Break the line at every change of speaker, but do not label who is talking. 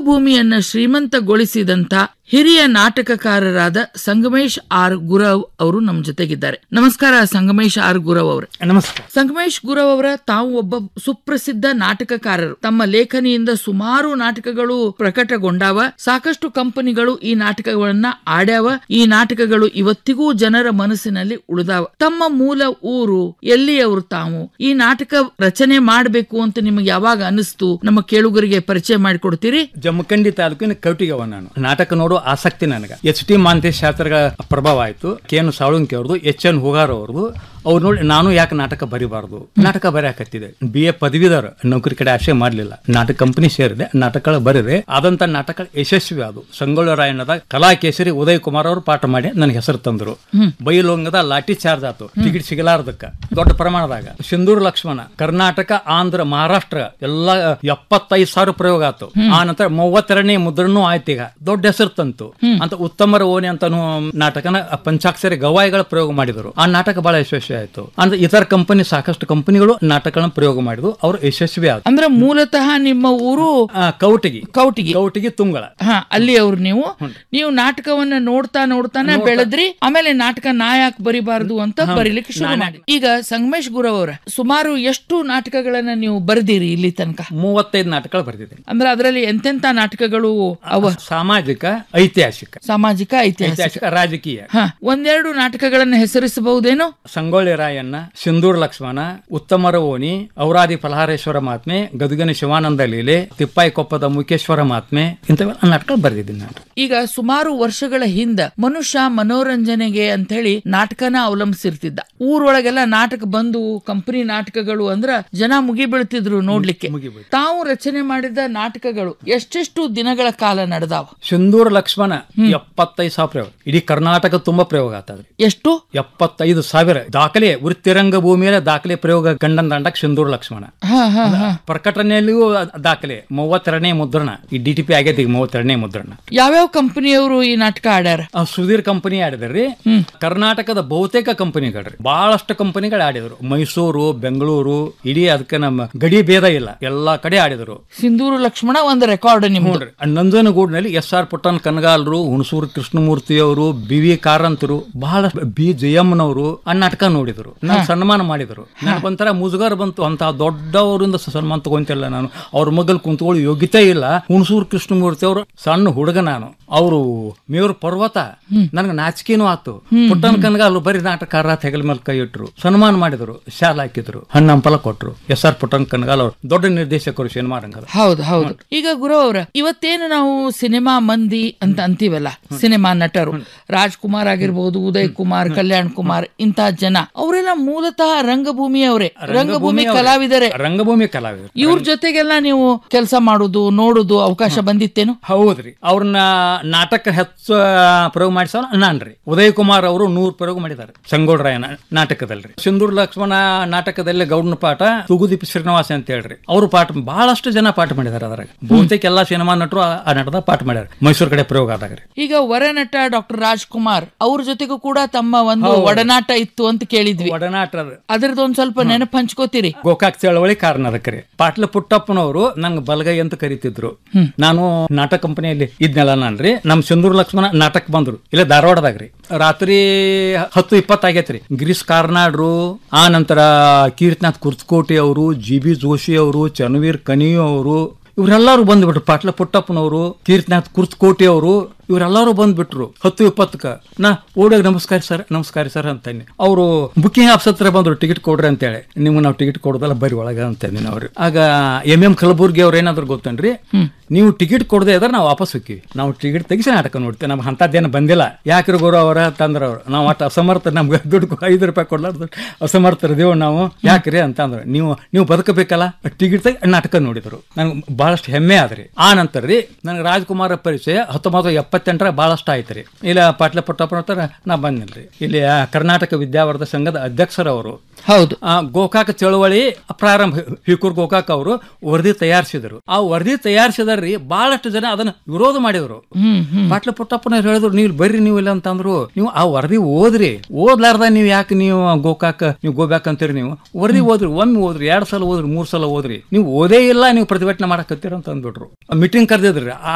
ರಂಗಭೂಮಿಯನ್ನ ಶ್ರೀಮಂತಗೊಳಿಸಿದಂತ ಹಿರಿಯ ನಾಟಕಕಾರರಾದ ಸಂಗಮೇಶ್ ಆರ್ ಗುರವ್ ಅವರು ನಮ್ಮ ಜೊತೆಗಿದ್ದಾರೆ ನಮಸ್ಕಾರ ಸಂಗಮೇಶ್ ಆರ್ ಗುರವ್ ಅವರೇ
ನಮಸ್ಕಾರ
ಸಂಗಮೇಶ್ ಗುರವ್ ಅವರ ತಾವು ಒಬ್ಬ ಸುಪ್ರಸಿದ್ಧ ನಾಟಕಕಾರರು ತಮ್ಮ ಲೇಖನಿಯಿಂದ ಸುಮಾರು ನಾಟಕಗಳು ಪ್ರಕಟಗೊಂಡಾವ ಸಾಕಷ್ಟು ಕಂಪನಿಗಳು ಈ ನಾಟಕಗಳನ್ನ ಆಡ್ಯಾವ ಈ ನಾಟಕಗಳು ಇವತ್ತಿಗೂ ಜನರ ಮನಸ್ಸಿನಲ್ಲಿ ಉಳಿದಾವ ತಮ್ಮ ಮೂಲ ಊರು ಎಲ್ಲಿಯವರು ತಾವು ಈ ನಾಟಕ ರಚನೆ ಮಾಡಬೇಕು ಅಂತ ನಿಮಗೆ ಯಾವಾಗ ಅನಿಸ್ತು ನಮ್ಮ ಕೇಳುಗರಿಗೆ ಪರಿಚಯ ಮಾಡಿಕೊಡ್ತೀರಿ
ಜಮ್ಮಖಂಡಿ ತಾಲೂಕಿನ ಕೌಟಿಗವ ನಾನು ನಾಟಕ ನೋಡೋ ಆಸಕ್ತಿ ನನಗೆ ಎಚ್ ಟಿ ಮಾಂತೇಶ್ ಶಾಸ್ತ್ರಗಳ ಪ್ರಭಾವ ಆಯ್ತು ಕೆ ಎನ್ ಸಾಳುಂಕಿ ಅವ್ರದ್ದು ಎಚ್ ಎನ್ ಹುಗಾರ್ ಅವ್ರದ್ದು ಅವ್ರು ನೋಡಿ ನಾನು ಯಾಕೆ ನಾಟಕ ಬರಿಬಾರ್ದು ನಾಟಕ ಬರೆಯಾಕತ್ತಿದೆ ಬಿ ಎ ಪದವೀಧರ ನೌಕರಿ ಕಡೆ ಆಶೆ ಮಾಡ್ಲಿಲ್ಲ ನಾಟಕ ಕಂಪನಿ ಸೇರಿದೆ ನಾಟಕಗಳು ಬರೆದೆ ಆದಂತ ನಾಟಕ ಯಶಸ್ವಿ ಅದು ಸಂಗೊಳ್ಳ ರಾಯಣ್ಣದ ಕಲಾ ಕೇಸರಿ ಉದಯ್ ಕುಮಾರ್ ಅವರು ಪಾಠ ಮಾಡಿ ನನಗೆ ಹೆಸರು ತಂದ್ರು ಬೈಲೊಂಗದ ಲಾಠಿ ಚಾರ್ಜ್ ಆತು ಟಿಕೆಟ್ ಸಿಗಲಾರ್ದಕ್ಕ ದೊಡ್ಡ ಪ್ರಮಾಣದಾಗ ಸಿಂಧೂರು ಲಕ್ಷ್ಮಣ ಕರ್ನಾಟಕ ಆಂಧ್ರ ಮಹಾರಾಷ್ಟ್ರ ಎಲ್ಲ ಎಪ್ಪತ್ತೈದು ಸಾವಿರ ಪ್ರಯೋಗ ಆತು ಆ ನಂತರ ಮೂವತ್ತೆರಡನೇ ಮುದ್ರಣೂ ಆಯ್ತು ಈಗ ದೊಡ್ಡ ಹೆಸರು ತಂತು ಅಂತ ಉತ್ತಮರ ಓಣಿ ಅಂತ ನಾಟಕನ ಪಂಚಾಕ್ಷರಿ ಗವಾಯಿಗಳ ಪ್ರಯೋಗ ಮಾಡಿದರು ಆ ನಾಟಕ ಬಹಳ ಯಶಸ್ವಿ ಆಯ್ತು ಅಂದ್ರೆ ಇತರ ಕಂಪನಿ ಸಾಕಷ್ಟು ಕಂಪನಿಗಳು ನಾಟಕಗಳನ್ನ ಪ್ರಯೋಗ ಮಾಡಿದ್ರು ಅವರು ಯಶಸ್ವಿ ಆದ್ರು
ಅಂದ್ರೆ ಮೂಲತಃ ನಿಮ್ಮ ಊರು
ಆ, ಕೌಟಿಗಿ
ಕೌಟಿಗಿ
ಕೌಟಿಗಿ ತುಂಗಳ
ಹಾ ಅಲ್ಲಿ ಅವ್ರು ನೀವು ನೀವು ನಾಟಕವನ್ನ ನೋಡ್ತಾ ನೋಡ್ತಾನೆ ಬೆಳೆದ್ರಿ ಆಮೇಲೆ ನಾಟಕ ನಾ ಯಾಕೆ ಬರಿಬಾರ್ದು ಅಂತ ಬರೀಲಿಕ್ಕೆ ಶುರು ಮಾಡಿ ಈಗ ಸಂಗಮೇಶ್ ಗುರವ್ ಅವರ ಸುಮಾರು ಎಷ್ಟು ನಾಟಕಗಳನ್ನ ನೀವು ಬರೆದಿರಿ ಇಲ್ಲಿ ತನಕ
ಮೂವತ್ತೈದು ನಾಟಕಗಳು ಬರೆದಿದ್ದೀನಿ
ಅಂದ್ರೆ ಅದರಲ್ಲಿ ಎಂತೆಂತ ನಾಟಕಗಳು ಅವ
ಸಾಮಾಜಿಕ ಐತಿಹಾಸಿಕ
ಸಾಮಾಜಿಕ ಐತಿಹಾಸಿಕ
ಐತಿಹಾಸಿಕ ರಾಜಕೀಯ
ಹ ಒಂದೆರಡು ನಾಟಕಗಳನ್ನ ಹೆಸರಿಸಬಹುದೇನೋ
ಸಂಗೊಳ್ಳಿ ರಾಯಣ್ಣ ಸಿಂಧೂರ್ ಲಕ್ಷ್ಮಣ ಉತ್ತಮರ ಓಣಿ ಔರಾದಿ ಫಲಹಾರೇಶ್ವರ ಮಾತ್ಮೆ ಗದುಗನ ಶಿವಾನಂದ ಲೀಲೆ ತಿಪ್ಪಾಯಿ ಕೊಪ್ಪದ ಮುಖೇಶ್ವರ ಮಾತ್ಮೆ ಇಂಥವೆಲ್ಲ ನಾಟಕ ಬರೆದಿದ್ದೀನಿ ನಾನು
ಈಗ ಸುಮಾರು ವರ್ಷಗಳ ಹಿಂದ ಮನುಷ್ಯ ಮನೋರಂಜನೆಗೆ ಅಂತ ಹೇಳಿ ನಾಟಕನ ಅವಲಂಬಿಸಿರ್ತಿದ್ದ ಊರೊಳಗೆಲ್ಲ ನಾಟಕ ಬಂದು ಕಂಪನಿ ನಾಟಕಗಳು ಅಂದ್ರ ಜನ ಮುಗಿ ಬೀಳ್ತಿದ್ರು ನೋಡ್ಲಿಕ್ಕೆ
ಮುಗಿಬೀಳ್ತಿದ್ರು.
ತಾವು ರಚನೆ ಮಾಡಿದ ನಾಟಕಗಳು ಎಷ್ಟೆಷ್ಟು ದಿನಗಳ ಕಾಲ ನಡೆದಾವ
ಸಿಂಧೂರ್ ಲಕ್ಷ್ಮಣ ಎಪ್ಪತ್ತೈದು ಸಾವಿರ ಪ್ರಯೋಗ ಇಡೀ ಕರ್ನಾಟಕ ತುಂಬಾ ಪ್ರಯೋಗ ಆಗ್ತದ್ರಿ
ಎಷ್ಟು
ಎಪ್ಪತ್ತೈದು ಸಾವಿರ ದಾಖಲೆ ವೃತ್ತಿರಂಗ ಭೂಮಿಯಲ್ಲಿ ದಾಖಲೆ ಪ್ರಯೋಗ ಗಂಡನ್ ದಂಡಕ್ ಸಿಂಧೂರ್ ಲಕ್ಷ್ಮಣ
ಹ ಹ ಹ
ಪ್ರಕಟಣೆಯಲ್ಲಿಯೂ ದಾಖಲೆ ಮೂವತ್ತೆರಡನೇ ಮುದ್ರಣ ಈ ಡಿ ಟಿ ಪಿ ಆಗೈತಿ ಈಗ ಮೂವತ್ತೆರಡನೇ ಮುದ್ರಣ
ಯಾವ್ಯಾವ ಕಂಪನಿಯವರು ಈ ನಾಟಕ ಆಡ್ಯಾರ
ಆ ಸುಧೀರ್ ಕಂಪನಿ ಆಡಿದ್ರಿ ಕರ್ನಾಟಕದ ಬಹುತೇಕ ಕಂಪನಿಗಳ್ರಿ ಬಹಳಷ್ಟು ಕಂಪನಿಗಳು ಆಡಿದ್ರು ಮೈಸೂರು ಬೆಂಗಳೂರು ಇಡೀ ಅದಕ್ಕೆ ನಮ್ಮ ಗಡಿ ಭೇದ ಇಲ್ಲ ಎಲ್ಲಾ ಕಡೆ ಆಡಿದ್ರು
ಸಿಂಧೂರು ಲಕ್ಷ್ಮಣ ಒಂದು ರೆಕಾರ್ಡ್ ನಿಮ್ದು
ನೋಡ್ರಿ ಆ ನಂಜನಗೂಡಿನಲ್ಲಿ ಎಸ್ ಆರ್ ಪುಟ್ಟನ್ ಕನಗಾಲರು ಹುಣಸೂರು ಕೃಷ್ಣಮೂರ್ತಿ ಅವರು ಬಿ ವಿ ಕಾರಂತರು ಬಹಳ ಬಿ ಜಯಮ್ಮನವರು ಆ ನಾಟಕ ನೋಡಿದ್ರು ನಾನು ಸನ್ಮಾನ ಮಾಡಿದ್ರು ನನಗೊಂಥರ ಮುಜುಗರ ಬಂತು ಅಂತ ದೊಡ್ಡವರಿಂದ ಸನ್ಮಾನ ತಗೊಂತಿಲ್ಲ ನಾನು ಅವ್ರ ಮಗಲ್ ಕುಂತ್ಕೊಳ್ಳೋ ಯೋಗ್ಯತೆ ಇಲ್ಲ ಹುಣಸೂರು ಕೃಷ್ಣಮೂರ್ತಿ ಅವರು ಸಣ್ಣ ಹುಡುಗ ನಾನು ಅವರು ಮೇವ್ರ ಪರ್ವತ ನನಗೆ ನಾಚಿಕೆನೂ ಆತು ಪುಟ್ಟನ್ ಕನಗಾಲು ಬರೀ ನಾಟಕಕಾರ ಹೆಗಲ ಮೇಲೆ ಕೈ ಇಟ್ರು ಸನ್ಮಾನ ಮಾಡಿದ್ರು ಶಾಲ ಹಾಕಿದ್ರು ಹಣ್ಣಂಪಲ ಕೊಟ್ರು ಎಸ್ ಆರ್ ಪುಟ್ಟನ್ ಕನಗಾಲ್ ಅವರು ದೊಡ್ಡ ನಿರ್ದೇಶಕರು ಸಿನಿಮಾ ರಂಗದ
ಹೌದು ಹೌದು ಈಗ ಗುರು ಅವರ ಇವತ್ತೇನು ನಾವು ಸಿನಿಮಾ ಮಂದಿ ಅಂತ ಅಂತೀವಲ್ಲ ಸಿನಿಮಾ ನಟರು ರಾಜ್ಕುಮಾರ್ ಆಗಿರ್ಬೋದು ಉದಯ್ ಕುಮಾರ್ ಕಲ್ಯಾಣ್ ಕುಮಾರ್ ಇಂತ ಜನ ಅವರೆಲ್ಲ ಮೂಲತಃ ರಂಗಭೂಮಿಯವರೇ ರಂಗಭೂಮಿ ಕಲಾವಿದರೇ
ರಂಗಭೂಮಿ ಕಲಾವಿದರು
ಇವ್ರ ಜೊತೆಗೆಲ್ಲ ನೀವು ಕೆಲಸ ಮಾಡುದು ನೋಡುದು ಅವಕಾಶ ಬಂದಿತ್ತೇನು
ಹೌದ್ರಿ ಅವ್ರನ್ನ ನಾಟಕ ಹೆಚ್ಚು ಪ್ರಯೋಗ ಮಾಡಿಸೋ ನಾನ್ರಿ ಉದಯ್ ಕುಮಾರ್ ಅವರು ನೂರ್ ಪ್ರಯೋಗ ಮಾಡಿದ್ದಾರೆ ಸಂಗೋಡ್ರಾಯನ ನಾಟಕದಲ್ರಿ ಸಿಂಧೂರ್ ಲಕ್ಷ್ಮಣ ನಾಟಕದಲ್ಲಿ ಗೌಡನ ಪಾಠ ತುಗುದೀಪ್ ಶ್ರೀನಿವಾಸ ಅಂತ ಹೇಳ್ರಿ ಅವರು ಪಾಠ ಬಹಳಷ್ಟು ಜನ ಪಾಠ ಮಾಡಿದ್ದಾರೆ ಅದ್ರಾಗ ಬಹುತೇಕ ಎಲ್ಲಾ ಸಿನಿಮಾ ನಟರು ಆ- ಆ ನಾಟಕದ ಪಾಠ ಮಾಡ್ಯಾರ ಮೈಸೂರು ಕಡೆ ಪ್ರಯೋಗ ಆದಾಗ ರೀ
ಈಗ ವರನಟ ಡಾಕ್ಟರ್ ರಾಜ್ಕುಮಾರ್ ಅವ್ರ ಜೊತೆಗೂ ಕೂಡ ತಮ್ಮ ಒಂದು ಒಡನಾಟ ಇತ್ತು ಅಂತ ಕೇಳಿದ್ವಿ
ಒಡನಾಟ
ಅದ್ರದ್ದು ಒಂದ್ ಸ್ವಲ್ಪ ನೆನಪು ಹಂಚ್ಕೋತೀರಿ
ಗೋಕಾಕ್ ಚಳವಳಿ ಕಾರಣ ಅದಕ್ಕೆ ರೀ ಪಾಟ್ಲ ಪುಟ್ಟಪ್ಪನವರು ನಂಗೆ ಬಲಗೈ ಅಂತ ಕರಿತಿದ್ರು ನಾನು ನಾಟಕ ಕಂಪನಿಯಲ್ಲಿ ಇದ್ನೆಲ್ಲ ನಾನ್ರಿ ನಮ್ ಸಿಂಧೂರ್ ಲಕ್ಷ್ಮಣ ನಾಟಕ ಬಂದ್ರು ಇಲ್ಲ ಧಾರವಾಡದಾಗ್ರಿ ರಾತ್ರಿ ಹತ್ತು ಇಪ್ಪತ್ತಾಗೈತ್ರಿ ಗಿರೀಶ್ ಕಾರ್ನಾಡ್ರು ಆ ನಂತರ ಕೀರ್ತಿನಾಥ್ ಕುರ್ತಕೋಟಿ ಅವರು ಜಿ ಬಿ ಜೋಶಿ ಅವರು ಚನ್ವೀರ್ ಕನಿಯು ಅವರು ಇವರೆಲ್ಲರೂ ಬಂದ್ಬಿಟ್ರು ಪಾಟ್ಲ ಪುಟ್ಟಪ್ಪನವರು ಕೀರ್ತಿನಾಥ್ ಕುರ್ತಕೋಟಿ ಅವರು ಇವರೆಲ್ಲರೂ ಬಂದ್ಬಿಟ್ರು ಹತ್ತು ಇಪ್ಪತ್ತಕ್ಕ ನಾ ಓಡೋಗಿ ನಮಸ್ಕಾರ ಸರ್ ನಮಸ್ಕಾರ ಸರ್ ಅಂತೇನೆ ಅವರು ಬುಕಿಂಗ್ ಆಫೀಸ್ ಹತ್ರ ಬಂದ್ರು ಟಿಕೆಟ್ ಕೊಡ್ರಿ ಅಂತೇಳಿ ನಿಮ್ಗೆ ನಾವು ಟಿಕೆಟ್ ಕೊಡೋದಲ್ಲ ಬರಿ ಒಳಗ ಅಂತಂದಿನ ಅವ್ರು ಆಗ ಎಂ ಎಂ ಕಲಬುರ್ಗಿ ಅವ್ರು ಏನಾದ್ರು ಗೊತ್ತೇನ್ರಿ ನೀವು ಟಿಕೆಟ್ ಕೊಡದೆ ಇದ್ರೆ ನಾವು ವಾಪಸ್ ಹೋಗ್ತೀವಿ ನಾವು ಟಿಕೆಟ್ ತೆಗಿಸಿ ನಾಟಕ ನೋಡ್ತೀವಿ ನಮ್ಗೆ ಅಂಥದ್ದೇನು ಬಂದಿಲ್ಲ ಯಾಕ್ರಿ ಗುರು ಅವರ ತಂದ್ರ ಅವ್ರು ನಾವು ಒಟ್ಟು ಅಸಮರ್ಥ ನಮ್ಗೆ ದುಡ್ಡು ಐದು ರೂಪಾಯಿ ಕೊಡ್ಲಾರ್ದು ಅಸಮರ್ಥರದೇವು ನಾವು ಯಾಕ್ರಿ ಅಂತಂದ್ರು ನೀವು ನೀವು ಬದುಕಬೇಕಲ್ಲ ಟಿಕೆಟ್ ತೆಗಿ ನಾಟಕ ನೋಡಿದ್ರು ನಂಗೆ ಬಹಳಷ್ಟು ಹೆಮ್ಮೆ ಆದ್ರಿ ಆ ನಂತರ ರೀ ನನಗೆ ರಾಜ್ಕುಮಾರ ಪರಿಚಯ ಹತ್ತೊಂಬತ್ತು ಎಪ್ಪತ್ತೆಂಟರ ಬಹಳಷ್ಟು ಆಯ್ತು ರೀ ಇಲ್ಲ ಪಾಟ್ಲ ಪುಟ್ಟಪ್ಪನ ಹತ್ರ ನಾ ಬಂದಿಲ್ರಿ ಇಲ್ಲಿ ಆ ಕರ್ನಾಟಕ ವಿದ್ಯಾವರ್ಧ ಸಂಘದ ಅಧ್ಯಕ್ಷರವರು
ಹೌದು
ಆ ಗೋಕಾಕ ಚಳವಳಿ ಪ್ರಾರಂಭ ಹಿಕೂರ್ ಗೋಕಾಕ್ ಅವರು ವರದಿ ತಯಾರಿಸಿದರು ಆ ವರದಿ ತಯಾರಿಸಿದ್ರಿ ಬಹಳಷ್ಟು ಜನ ಅದನ್ನ ವಿರೋಧ ಮಾಡಿದ್ರು
ಹ್ಮ್ ಹ್ಮ್
ಪಾಟ್ಲ ಪುಟ್ಟಪ್ಪನ ಹೇಳಿದ್ರು ನೀವು ಬರ್ರಿ ನೀವು ಇಲ್ಲ ಅಂತಂದ್ರು ನೀವು ಆ ವರದಿ ಓದ್ರಿ ಓದ್ಲಾರ್ದ ನೀವು ಯಾಕೆ ನೀವು ಗೋಕಾಕ ನೀವು ಗೋಬ್ಯಾಕ್ ಅಂತೀರಿ ನೀವು ವರದಿ ಓದ್ರಿ ಒಮ್ಮೆ ಓದ್ರಿ ಎರಡ್ ಸಲ ಓದ್ರಿ ಮೂರ್ ಸಲ ಓದ್ರಿ ನೀವು ಓದೇ ಇಲ್ಲ ನೀವು ಪ್ರತಿಭಟನೆ ಮಾಡಕತ್ತೀರ ಅಂತ ಅಂದ್ಬಿಟ್ರು ಮೀಟಿಂಗ್ ಕರೆದಿದ್ರಿ